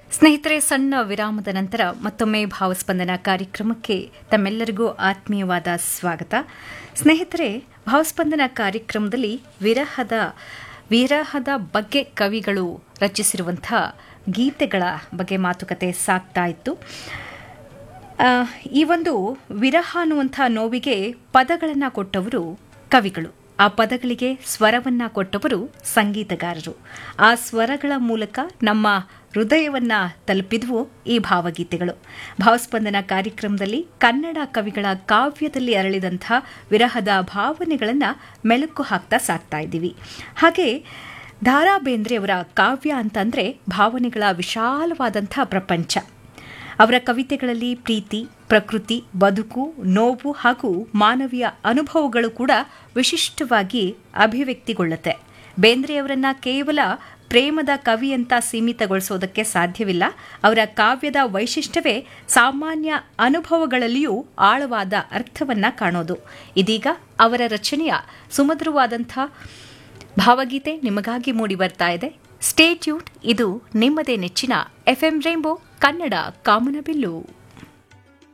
ಸ್ನೇಹಿತರೆ ಸಣ್ಣ ವಿರಾಮದ ನಂತರ ಮತ್ತೊಮ್ಮೆ ಭಾವಸ್ಪಂದನ ಕಾರ್ಯಕ್ರಮಕ್ಕೆ ತಮ್ಮೆಲ್ಲರಿಗೂ ಆತ್ಮೀಯವಾದ ಸ್ವಾಗತ ಸ್ನೇಹಿತರೆ ಭಾವಸ್ಪಂದನ ಕಾರ್ಯಕ್ರಮದಲ್ಲಿ ವಿರಹದ ವಿರಹದ ಬಗ್ಗೆ ಕವಿಗಳು ರಚಿಸಿರುವಂಥ ಗೀತೆಗಳ ಬಗ್ಗೆ ಮಾತುಕತೆ ಸಾಗ್ತಾ ಇತ್ತು ಆ, ಈ ಒಂದು ವಿರಹ ಅನ್ನುವಂಥ ನೋವಿಗೆ ಪದಗಳನ್ನು ಕೊಟ್ಟವರು ಕವಿಗಳು ಆ ಪದಗಳಿಗೆ ಸ್ವರವನ್ನ ಕೊಟ್ಟವರು ಸಂಗೀತಗಾರರು ಆ ಸ್ವರಗಳ ಮೂಲಕ ನಮ್ಮ ಹೃದಯವನ್ನ ತಲುಪಿದ್ವು ಈ ಭಾವಗೀತೆಗಳು ಭಾವಸ್ಪಂದನ ಕಾರ್ಯಕ್ರಮದಲ್ಲಿ ಕನ್ನಡ ಕವಿಗಳ ಕಾವ್ಯದಲ್ಲಿ ಅರಳಿದಂಥ ವಿರಹದ ಭಾವನೆಗಳನ್ನು ಮೆಲುಕು ಹಾಕ್ತಾ ಸಾಕ್ತಾ ಇದ್ದೀವಿ ಹಾಗೆ ದಾರಾ ಬೇಂದ್ರೆಯವರ ಕಾವ್ಯ ಅಂತಂದ್ರೆ ಭಾವನೆಗಳ ವಿಶಾಲವಾದಂಥ ಪ್ರಪಂಚ ಅವರ ಕವಿತೆಗಳಲ್ಲಿ ಪ್ರೀತಿ ಪ್ರಕೃತಿ ಬದುಕು ನೋವು ಹಾಗೂ ಮಾನವೀಯ ಅನುಭವಗಳು ಕೂಡ ವಿಶಿಷ್ಟವಾಗಿ ಅಭಿವ್ಯಕ್ತಿಗೊಳ್ಳುತ್ತೆ ಬೇಂದ್ರೆಯವರನ್ನ ಕೇವಲ ಪ್ರೇಮದ ಕವಿ ಅಂತ ಸೀಮಿತಗೊಳಿಸೋದಕ್ಕೆ ಸಾಧ್ಯವಿಲ್ಲ ಅವರ ಕಾವ್ಯದ ವೈಶಿಷ್ಟ್ಯವೇ ಸಾಮಾನ್ಯ ಅನುಭವಗಳಲ್ಲಿಯೂ ಆಳವಾದ ಅರ್ಥವನ್ನ ಕಾಣೋದು ಇದೀಗ ಅವರ ರಚನೆಯ ಸುಮಧುರವಾದಂಥ ಭಾವಗೀತೆ ನಿಮಗಾಗಿ ಮೂಡಿ ಬರ್ತಾ ಇದೆ ಸ್ಟೇ ಟ್ಯೂನ್ ಇದು ನಿಮ್ಮದೇ ನೆಚ್ಚಿನ ಎಫ್ಎಂ ರೈನ್ಬೋ ಕನ್ನಡ ಕಾಮನಬಿಲ್ಲು